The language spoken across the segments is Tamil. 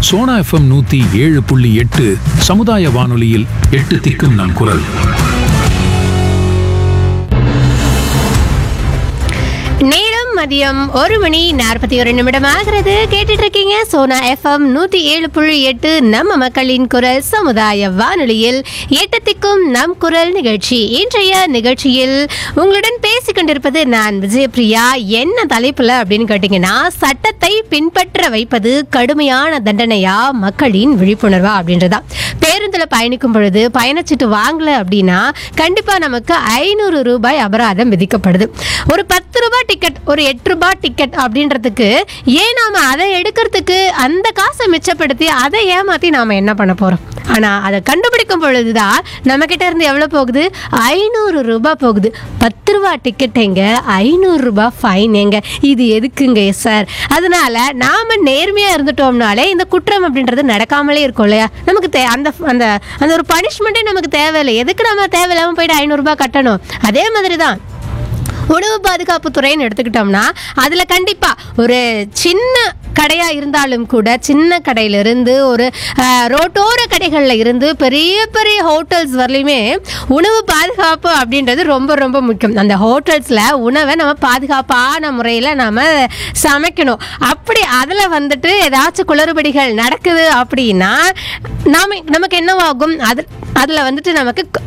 சோனா எஃப்எம் நூத்தி ஏழு புள்ளி எட்டு சமுதாய வானொலியில் எட்டு திக்கும் நம் குரல் நேரம் மதியம் ஒரு மணி நாற்பத்தி ஒரு நிமிடம் ஆகிறது கேட்டுட்டு இருக்கீங்க சோனா எஃப்எம் நூத்தி ஏழு புள்ளி எட்டு நம்ம மக்களின் குரல் சமுதாய வானொலியில் எட்டத்திற்கும் நம் குரல் நிகழ்ச்சி இன்றைய நிகழ்ச்சியில் உங்களுடன் பேசிக் கொண்டிருப்பது நான் விஜயபிரியா என்ன தலைப்புல அப்படின்னு கேட்டீங்கன்னா சட்டத்தை பின்பற்ற வைப்பது கடுமையான தண்டனையா மக்களின் விழிப்புணர்வா அப்படின்றதா பேருந்துல பயணிக்கும் பொழுது பயணச்சீட்டு வாங்கல அப்படின்னா கண்டிப்பா நமக்கு ஐநூறு ரூபாய் அபராதம் விதிக்கப்படுது ஒரு பத்து ரூபாய் டிக்கெட் ஒரு எட்டு ரூபாய் டிக்கெட் அப்படின்றதுக்கு ஏன் நாம அதை எடுக்கிறதுக்கு அந்த காசை மிச்சப்படுத்தி அதை ஏமாத்தி நாம என்ன பண்ண போறோம் ஆனா அதை கண்டுபிடிக்கும் பொழுதுதான் நம்ம கிட்ட இருந்து எவ்வளவு போகுது ஐநூறு ரூபாய் போகுது பத்து ரூபாய் டிக்கெட் எங்க ஐநூறு ரூபாய் ஃபைன் எங்க இது எதுக்குங்க சார் அதனால நாம நேர்மையா இருந்துட்டோம்னாலே இந்த குற்றம் அப்படின்றது நடக்காமலே இருக்கும் இல்லையா நமக்கு தே அந்த அந்த அந்த ஒரு பனிஷ்மெண்ட்டே நமக்கு தேவையில்லை எதுக்கு நம்ம தேவையில்லாம போயிட்டு ஐநூறு ரூபாய் கட்டணும் அதே மாதிரி தான் உணவு பாதுகாப்பு துறைன்னு எடுத்துக்கிட்டோம்னா அதுல கண்டிப்பா ஒரு சின்ன கடையா இருந்தாலும் கூட சின்ன கடையில இருந்து ஒரு அஹ், ரோட்டோர கடைகள்ல இருந்து பெரிய பெரிய ஹோட்டல்ஸ் வரலையுமே உணவு பாதுகாப்பு அப்படின்றது ரொம்ப ரொம்ப முக்கியம் அந்த ஹோட்டல்ஸ்ல உணவை நம்ம பாதுகாப்பான முறையில் நாம சமைக்கணும் அப்படி அதுல வந்துட்டு ஏதாச்சும் குளறுபடிகள் நடக்குது அப்படின்னா நாம நமக்கு என்னவாகும் அது அதுல வந்துட்டு நமக்கு க-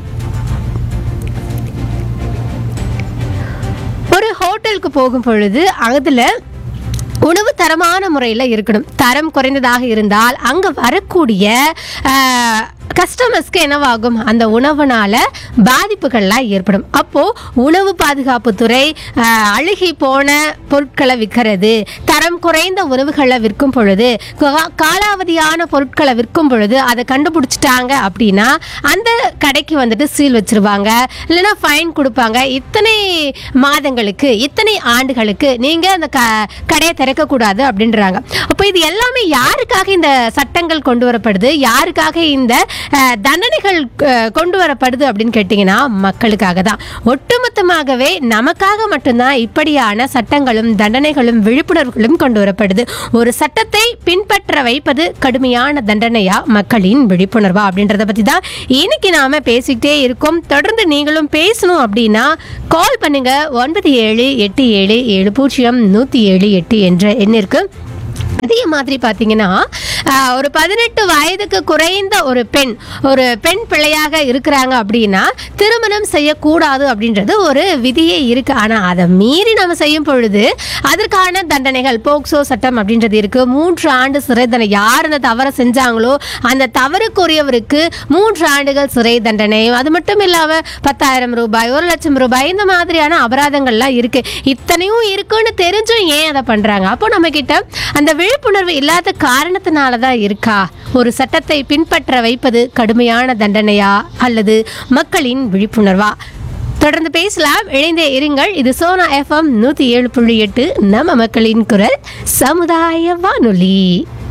ஒரு ஹோட்டலுக்கு போகும் பொழுது அதில் உணவு தரமான முறையில் இருக்கணும் தரம் குறைந்ததாக இருந்தால் அங்கே வரக்கூடிய கஸ்டமர்ஸ்க்கு என்னவாகும் அந்த உணவுனால பாதிப்புகள்லாம் ஏற்படும் அப்போ உணவு பாதுகாப்பு துறை ஆஹ், அழுகி போன பொருட்களை விற்கிறது தரம் குறைந்த உணவுகளை விற்கும் பொழுது கா- காலாவதியான பொருட்களை விற்கும் பொழுது அதை கண்டுபிடிச்சிட்டாங்க அப்படின்னா அந்த கடைக்கு வந்துட்டு சீல் வச்சிருவாங்க இல்லைன்னா ஃபைன் கொடுப்பாங்க இத்தனை மாதங்களுக்கு இத்தனை ஆண்டுகளுக்கு நீங்க அந்த க கடையை திறக்கக்கூடாது அப்படின்றாங்க அப்போ இது எல்லாமே யாருக்காக இந்த சட்டங்கள் கொண்டு வரப்படுது யாருக்காக இந்த அஹ், தண்டனைகள் அஹ், கொண்டு வரப்படுது அப்படின்னு கேட்டிங்கன்னா மக்களுக்காக தான் ஒட்டுமொத்தமாகவே நமக்காக மட்டும்தான் இப்படியான சட்டங்களும் தண்டனைகளும் விழிப்புணர்வுகளும் கொண்டு வரப்படுது ஒரு சட்டத்தை பின்பற்ற வைப்பது கடுமையான தண்டனையா மக்களின் விழிப்புணர்வா அப்படின்றத பத்தி தான் இன்னைக்கு நாம பேசிக்கிட்டே இருக்கோம் தொடர்ந்து நீங்களும் பேசணும் அப்படின்னா கால் பண்ணுங்க ஒன்பது ஏழு எட்டு ஏழு ஏழு பூஜ்ஜியம் நூத்தி ஏழு எட்டு என்ற எண்ணிற்கு அதே மாதிரி பார்த்தீங்கன்னா ஆஹ், ஒரு பதினெட்டு வயதுக்கு குறைந்த ஒரு பெண் ஒரு பெண் பிள்ளையாக இருக்கிறாங்க அப்படின்னா திருமணம் செய்யக்கூடாது அப்படின்றது ஒரு விதியே இருக்கு ஆனால் அதை மீறி நம்ம செய்யும் பொழுது அதற்கான தண்டனைகள் போக்சோ சட்டம் அப்படின்றது இருக்கு மூன்று ஆண்டு சிறை தண்டனை யார் அந்த தவறை செஞ்சாங்களோ அந்த தவறுக்குரியவருக்கு மூன்று ஆண்டுகள் சிறை தண்டனை அது மட்டும் இல்லாம பத்தாயிரம் ரூபாய் ஒரு லட்சம் ரூபாய் இந்த மாதிரியான அபராதங்கள்லாம் இருக்கு இத்தனையும் இருக்குன்னு தெரிஞ்சும் ஏன் அதை பண்றாங்க அப்போ நம்ம கிட்ட அந்த விழிப்புணர்வு இல்லாத காரணத்தினால தான் இருக்கா ஒரு சட்டத்தை பின்பற்ற வைப்பது கடுமையான தண்டனையா அல்லது மக்களின் விழிப்புணர்வா தொடர்ந்து பேசலாம் இணைந்தே இருங்கள் இது சோனா எஃப்எம் நூத்தி ஏழு புள்ளி எட்டு நம்ம மக்களின் குரல் சமுதாய வானொலி